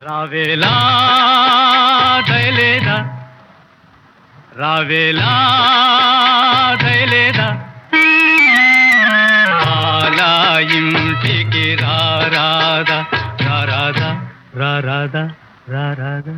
రావేలా దయలేదా రావేలా దయలేదా అలా ఇంటికి రారాదా రారాదా రారాదా రారాదా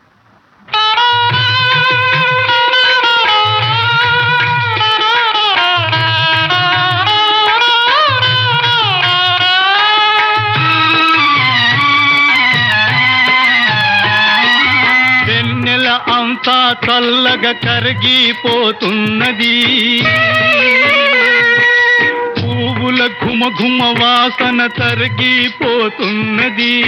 వెన్నెల అంతా చల్లగా కరిగిపోతున్నది పువ్వుల ఘుమ ఘుమ వాసన తరిగిపోతున్నది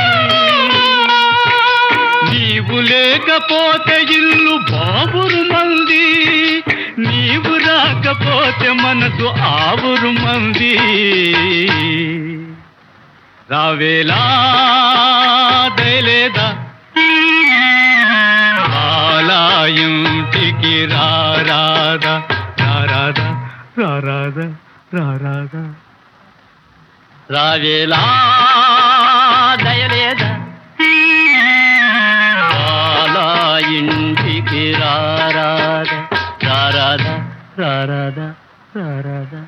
నీవు లేకపోతే ఇల్లు బాబురు మంది నీవు రాకపోతే మనసు ఆవురు మంది రావేలా దయలేదా ఆలయంటికి రారాదా రారాదా రారాదా రారాదా రావేలా దయలేదా ఆలయింటికి రారాదా రారాదా రారాదా రారాదా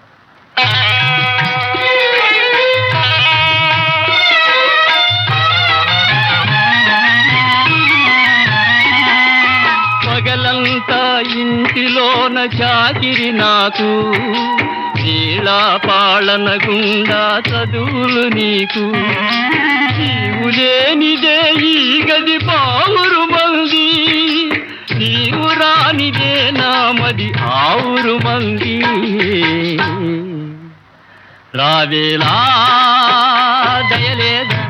పగలంతా ఇంటిలోన చాకిరి నాకు నీలా పాలన గుండా చదువులు నీకు నీవు లేనిదే ఈ గది పావురు మంది నీవు రానిదే నామది ఆవురు మంది రావేలా దయలేదా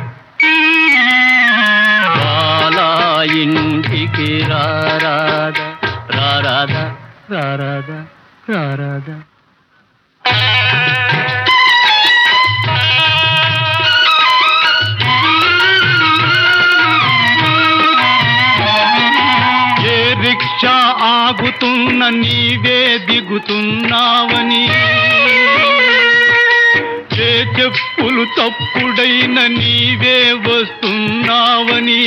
బాలా ఇంటికి రారాదా రారాదా రారాదా రారాదా ఏ రిక్షా ఆగుతున్న నీవే దిగుతున్నావని ఏ చెప్పులు తప్పుడైన నీవే వస్తున్నావని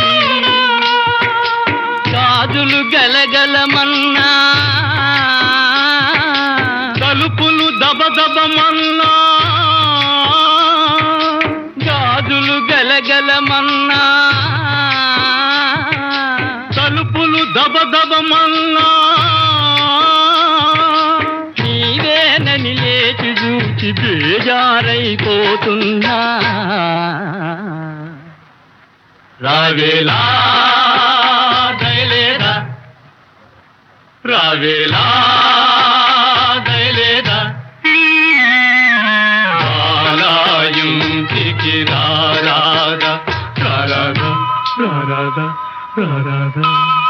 గాజులు గలగలమన్నా తలుపులు దబదబమన్నా గాజులు గలగలమన్నా తలుపులు దబదబమన్నా నీవేనని లేచి చూచి బేజారైపోతున్నా రావేలా దయలేదా రావేలా దయలేదా ఆలయంటికి రారాదా రారాదా రారాదా రారాదా